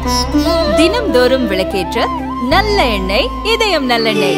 தினம்தோறும் விளக்கேற்ற நல்ல எண்ணெய் இதயம் நல்லெண்ணெய்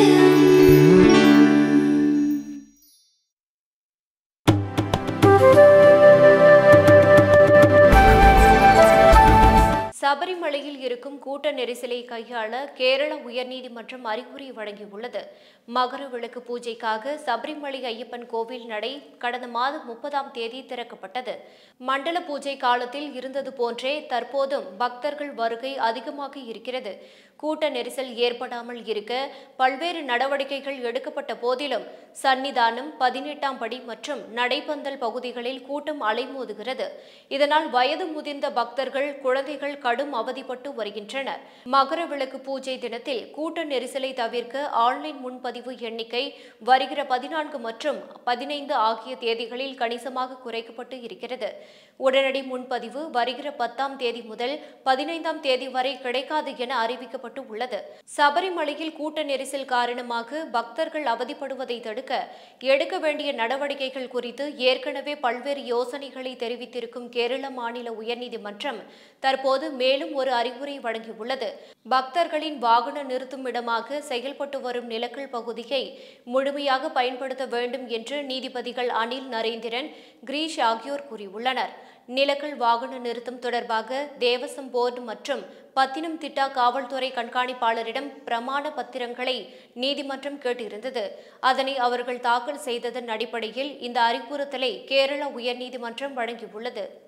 சபரிமலையில் இருக்கும் கூட்ட நெரிசலை கையாள கேரள உயர்நீதிமன்றம் அறிவுரை வழங்கியுள்ளது மகர விளக்கு பூஜைக்காக சபரிமலை ஐயப்பன் கோவில் நடை கடந்த மாதம் முப்பதாம் தேதி திறக்கப்பட்டது மண்டல பூஜை காலத்தில் இருந்தது போன்றே தற்போதும் பக்தர்கள் வருகை அதிகமாக இருக்கிறது கூட்ட நெரிசல் ஏற்படாமல் இருக்க பல்வேறு நடவடிக்கைகள் எடுக்கப்பட்ட போதிலும் சன்னிதானம் பதினெட்டாம் படி மற்றும் நடைப்பந்தல் பகுதிகளில் கூட்டம் அலைமோதுகிறது இதனால் வயது முதிர்ந்த பக்தர்கள் குழந்தைகள் கடும் அவதிப்பட்டு வருகின்றனர் மகர விளக்கு பூஜை தினத்தில் கூட்ட நெரிசலை தவிர்க்க ஆன்லைன் முன்பதிவு எண்ணிக்கை வருகிற பதினான்கு மற்றும் பதினைந்து ஆகிய தேதிகளில் கணிசமாக குறைக்கப்பட்டு இருக்கிறது உடனடி முன்பதிவு வருகிற பத்தாம் தேதி முதல் பதினைந்தாம் தேதி வரை கிடைக்காது என அறிவிக்கப்பட்டு உள்ளது சபரிமலையில் கூட்ட நெரிசல் காரணமாக பக்தர்கள் அவதிப்படுவதை தடுக்க எடுக்க வேண்டிய நடவடிக்கைகள் குறித்து ஏற்கனவே பல்வேறு யோசனைகளை தெரிவித்திருக்கும் கேரள மாநில உயர்நீதிமன்றம் தற்போது மேலும் ஒரு அறிவுரை வழங்கியுள்ளது பக்தர்களின் வாகன நிறுத்தும் இடமாக செயல்பட்டு வரும் நிலக்கல் பகுதியை முழுமையாக பயன்படுத்த வேண்டும் என்று நீதிபதிகள் அனில் நரேந்திரன் கிரீஷ் ஆகியோர் கூறியுள்ளனர் நிலக்கல் வாகன நிறுத்தம் தொடர்பாக தேவசம் போர்டு மற்றும் பத்தினம் திட்டா காவல்துறை கண்காணிப்பாளரிடம் பிரமாண பத்திரங்களை நீதிமன்றம் கேட்டிருந்தது அதனை அவர்கள் தாக்கல் செய்ததன் அடிப்படையில் இந்த அறிவுறுத்தலை கேரள உயர்நீதிமன்றம் வழங்கியுள்ளது